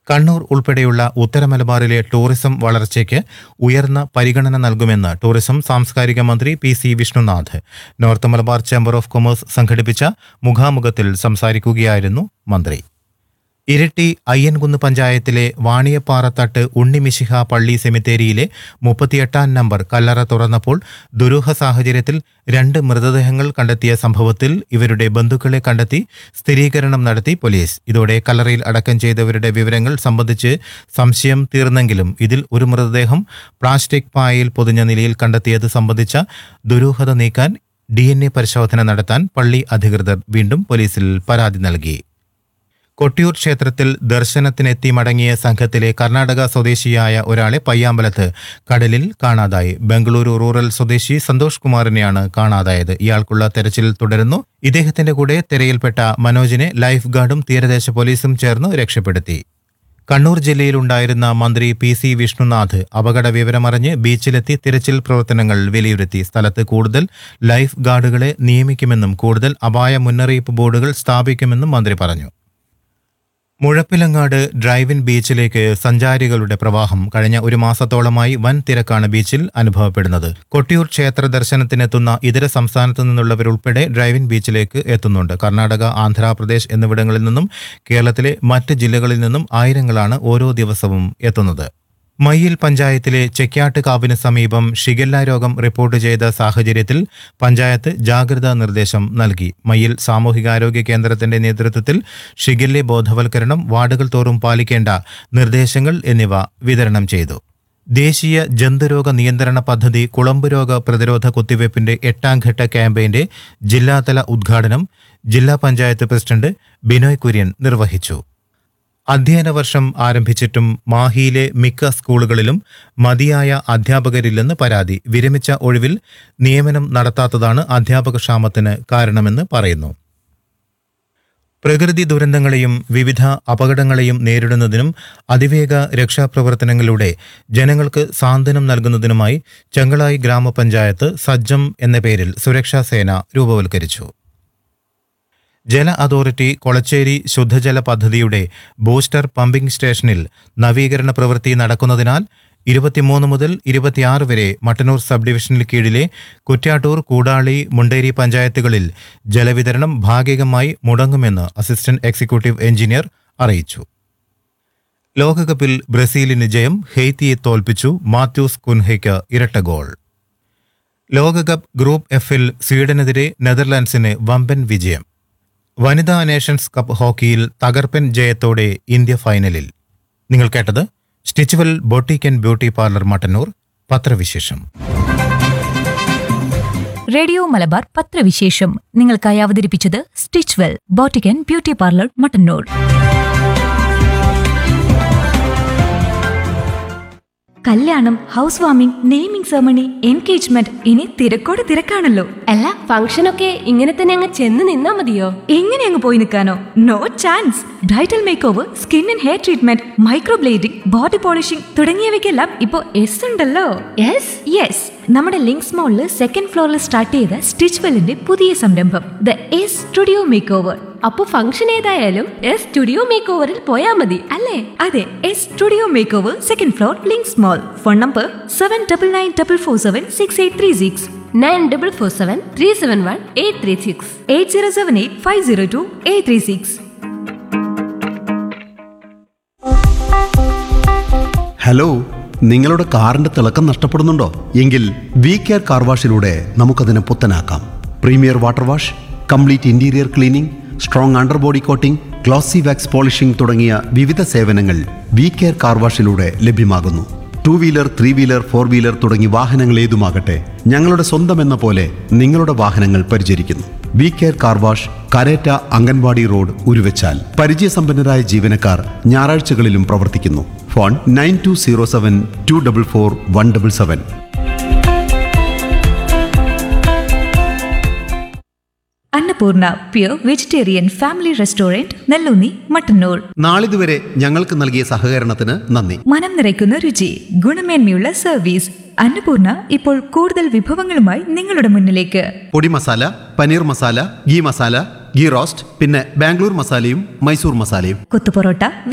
കണ്ണൂർ ഉൾപ്പെടെയുള്ള ഉത്തര മലബാറിലെ ടൂറിസം വളർച്ചയ്ക്ക് ഉയർന്ന പരിഗണന നൽകുമെന്ന് ടൂറിസം സാംസ്കാരിക മന്ത്രി P C Vishnunath north Malabar chamber of commerce സംഘടിപ്പിച്ച മുഖാമുഖത്തിൽ സംസാരിക്കുകയായിരുന്നു മന്ത്രി ഇരട്ടി അയ്യൻകുന്ന് പഞ്ചായത്തിലെ വാണിയപ്പാറത്തട്ട് ഉണ്ണിമിശിഹ പള്ളി സെമിത്തേരിയിലെ മുപ്പത്തിയെട്ടാം നമ്പർ കല്ലറ തുറന്നപ്പോൾ ദുരൂഹ സാഹചര്യത്തിൽ രണ്ട് മൃതദേഹങ്ങൾ കണ്ടെത്തിയ സംഭവത്തിൽ ഇവരുടെ ബന്ധുക്കളെ കണ്ടെത്തി സ്ഥിരീകരണം നടത്തി പോലീസ് ഇതോടെ കല്ലറയിൽ അടക്കം ചെയ്തവരുടെ വിവരങ്ങൾ സംബന്ധിച്ച് സംശയം തീർന്നെങ്കിലും ഇതിൽ ഒരു മൃതദേഹം പ്ലാസ്റ്റിക് പായയിൽ പൊതിഞ്ഞ നിലയിൽ കണ്ടെത്തിയത് സംബന്ധിച്ച ദുരൂഹത നീക്കാൻ ഡി പരിശോധന നടത്താൻ പള്ളി അധികൃതർ വീണ്ടും പോലീസിൽ പരാതി നൽകി കൊട്ടിയൂർ ക്ഷേത്രത്തിൽ ദർശനത്തിനെത്തി മടങ്ങിയ സംഘത്തിലെ കർണാടക സ്വദേശിയായ ഒരാളെ പയ്യാമ്പലത്ത് കടലിൽ കാണാതായി ബംഗളൂരു റൂറൽ സ്വദേശി സന്തോഷ് കുമാറിനെയാണ് കാണാതായത് ഇയാൾക്കുള്ള തെരച്ചിൽ തുടരുന്നു ഇദ്ദേഹത്തിന്റെ കൂടെ തിരയിൽപ്പെട്ട മനോജിനെ ലൈഫ് ഗാർഡും തീരദേശ പോലീസും ചേർന്ന് രക്ഷപ്പെടുത്തി കണ്ണൂർ ജില്ലയിലുണ്ടായിരുന്ന മന്ത്രി പി സി വിഷ്ണുനാഥ് അപകട വിവരമറിഞ്ഞ് ബീച്ചിലെത്തി തിരച്ചിൽ പ്രവർത്തനങ്ങൾ വിലയിരുത്തി സ്ഥലത്ത് കൂടുതൽ ലൈഫ് ഗാർഡുകളെ നിയമിക്കുമെന്നും കൂടുതൽ അപായ മുന്നറിയിപ്പ് ബോർഡുകൾ സ്ഥാപിക്കുമെന്നും മന്ത്രി പറഞ്ഞു മുഴപ്പിലങ്ങാട് ഡ്രൈവിൻ ബീച്ചിലേക്ക് സഞ്ചാരികളുടെ പ്രവാഹം കഴിഞ്ഞ ഒരു മാസത്തോളമായി വൻ തിരക്കാണ് ബീച്ചിൽ അനുഭവപ്പെടുന്നത് കൊട്ടിയൂർ ക്ഷേത്ര ദർശനത്തിനെത്തുന്ന ഇതര സംസ്ഥാനത്തു നിന്നുള്ളവരുൾപ്പെടെ ഡ്രൈവിൻ ബീച്ചിലേക്ക് എത്തുന്നുണ്ട് കർണാടക ആന്ധ്രാപ്രദേശ് എന്നിവിടങ്ങളിൽ നിന്നും കേരളത്തിലെ മറ്റ് ജില്ലകളിൽ നിന്നും ആയിരങ്ങളാണ് ഓരോ ദിവസവും എത്തുന്നത് മയ്യിൽ പഞ്ചായത്തിലെ ചെക്യാട്ടുകാവിന് സമീപം ഷിഗല്ല രോഗം റിപ്പോർട്ട് ചെയ്ത സാഹചര്യത്തിൽ പഞ്ചായത്ത് ജാഗ്രതാ നിർദ്ദേശം നൽകി മയ്യിൽ സാമൂഹികാരോഗ്യ കേന്ദ്രത്തിന്റെ നേതൃത്വത്തിൽ ഷിഗല്ലെ ബോധവൽക്കരണം വാർഡുകൾ തോറും പാലിക്കേണ്ട നിർദ്ദേശങ്ങൾ എന്നിവ വിതരണം ചെയ്തു ദേശീയ ജന്തുരോഗ നിയന്ത്രണ പദ്ധതി കുളമ്പ് രോഗ പ്രതിരോധ കുത്തിവയ്പ്പിന്റെ എട്ടാം ഘട്ട ക്യാമ്പയിന്റെ ജില്ലാതല ഉദ്ഘാടനം ജില്ലാ പഞ്ചായത്ത് പ്രസിഡന്റ് ബിനോയ് കുര്യൻ നിർവഹിച്ചു അധ്യയന വർഷം ആരംഭിച്ചിട്ടും മാഹിയിലെ മിക്ക സ്കൂളുകളിലും മതിയായ അധ്യാപകരില്ലെന്ന് പരാതി വിരമിച്ച ഒഴിവിൽ നിയമനം നടത്താത്തതാണ് അധ്യാപക ക്ഷാമത്തിന് കാരണമെന്ന് പറയുന്നു പ്രകൃതി ദുരന്തങ്ങളെയും വിവിധ അപകടങ്ങളെയും നേരിടുന്നതിനും അതിവേഗ രക്ഷാപ്രവർത്തനങ്ങളിലൂടെ ജനങ്ങൾക്ക് സാന്ത്വനം നൽകുന്നതിനുമായി ചെങ്ങളായി ഗ്രാമപഞ്ചായത്ത് സജ്ജം എന്ന പേരിൽ സുരക്ഷാ സേന രൂപവൽക്കരിച്ചു ജല അതോറിറ്റി കൊളച്ചേരി ശുദ്ധജല പദ്ധതിയുടെ ബൂസ്റ്റർ പമ്പിംഗ് സ്റ്റേഷനിൽ നവീകരണ പ്രവൃത്തി നടക്കുന്നതിനാൽ ഇരുപത്തിമൂന്ന് മുതൽ ഇരുപത്തിയാറ് വരെ മട്ടന്നൂർ സബ് ഡിവിഷനിൽ കീഴിലെ കുറ്റ്യാട്ടൂർ കൂടാളി മുണ്ടേരി പഞ്ചായത്തുകളിൽ ജലവിതരണം ഭാഗികമായി മുടങ്ങുമെന്ന് അസിസ്റ്റന്റ് എക്സിക്യൂട്ടീവ് എഞ്ചിനീയർ അറിയിച്ചു ലോകകപ്പിൽ ബ്രസീലിന് ജയം ഹെയ്ത്തിയെ തോൽപ്പിച്ചു മാത്യൂസ് കുൻഹയ്ക്ക് ഇരട്ട ഗോൾ ലോകകപ്പ് ഗ്രൂപ്പ് എഫിൽ സ്വീഡനെതിരെ നെതർലാൻഡ്സിന് വമ്പൻ വിജയം വനിതാ നേഷൻസ് കപ്പ് ഹോക്കിയിൽ തകർപ്പൻ ജയത്തോടെ ഇന്ത്യ ഫൈനലിൽ നിങ്ങൾ കേട്ടത് Stitchwell boutique and beauty parlour Mattannur പത്രവിശേഷം റേഡിയോ മലബാർ പത്രവിശേഷം നിങ്ങൾക്കായി അവതരിപ്പിച്ചത് Stitch Well boutique beauty parlour Mattannur കല്യാണം house warming naming ceremony engagement ഇനി തിരക്കോട് തിരക്കാണല്ലോ അല്ല ഫംഗ്ഷനൊക്കെ ഇങ്ങനെ തന്നെ അങ്ങ് ചെന്ന് നിന്നാ മതിയോ എങ്ങനെ അങ്ങ് പോയി നിൽക്കാനോ no chance bridal make over skin and hair treatment microblading body polishing തുടങ്ങിയവയ്ക്കെല്ലാം ഇപ്പോൾ എസ് ഉണ്ടല്ലോ യെസ് യെസ് നമ്മുടെ ലിങ്ക്സ് മോളിൽ സെക്കൻഡ് ഫ്ലോറിൽ സ്റ്റാർട്ട് ചെയ്ത സ്റ്റിച്ച് വെല്ലിന്റെ പുതിയ സംരംഭം the S studio make over അപ്പൊ ഫംഗ്ഷൻ ഏതായാലും എസ് സ്റ്റുഡിയോ മേക്ക് ഓവറിൽ പോയാ മതി അല്ലേ അതെ S studio make over second floor Links mall phone number seven double nine double four seven six eight three six nine double four seven three seven one eight three six eight zero seven eight five zero two eight three six hello നിങ്ങളുടെ കാറിന്റെ തിളക്കം നഷ്ടപ്പെടുന്നുണ്ടോ എങ്കിൽ V care car വാഷിലൂടെ നമുക്കതിനെ പുത്തനാക്കാം premier water wash complete interior cleaning strong under body coating glossy wax polishing തുടങ്ങിയ വിവിധ സേവനങ്ങൾ വി കെയർ കാർ വാഷിലൂടെ ലഭ്യമാകുന്നു two wheeler three wheeler four wheeler തുടങ്ങി വാഹനങ്ങൾ ഏതുമാകട്ടെ ഞങ്ങളുടെ സ്വന്തം എന്ന പോലെ നിങ്ങളുടെ വാഹനങ്ങൾ പരിചരിക്കുന്നു V care car wash Kareta Anganwadi road Uruvachal പരിചയസമ്പന്നരായ ജീവനക്കാർ ഞായറാഴ്ചകളിലും പ്രവർത്തിക്കുന്നു phone nine two zero seven two double four one double seven Annapurna pure vegetarian family restaurant നെല്ലൂന്നി Mattannur നാളിതുവരെ ഞങ്ങൾക്ക് നൽകിയ സഹകരണത്തിന് നന്ദി മനം നിറയ്ക്കുന്ന രുചി ഗുണമേന്മയുള്ള സർവീസ് അന്നപൂർണ ഇപ്പോൾ കൂടുതൽ വിഭവങ്ങളുമായി നിങ്ങളുടെ മുന്നിലേക്ക് പൊടി മസാല പനീർ മസാല ഗീ മസാല ഗീ റോസ്റ്റ് പിന്നെ ബാംഗ്ലൂർ മസാലയും മൈസൂർ മസാലയും കൊത്തുപൊറോട്ട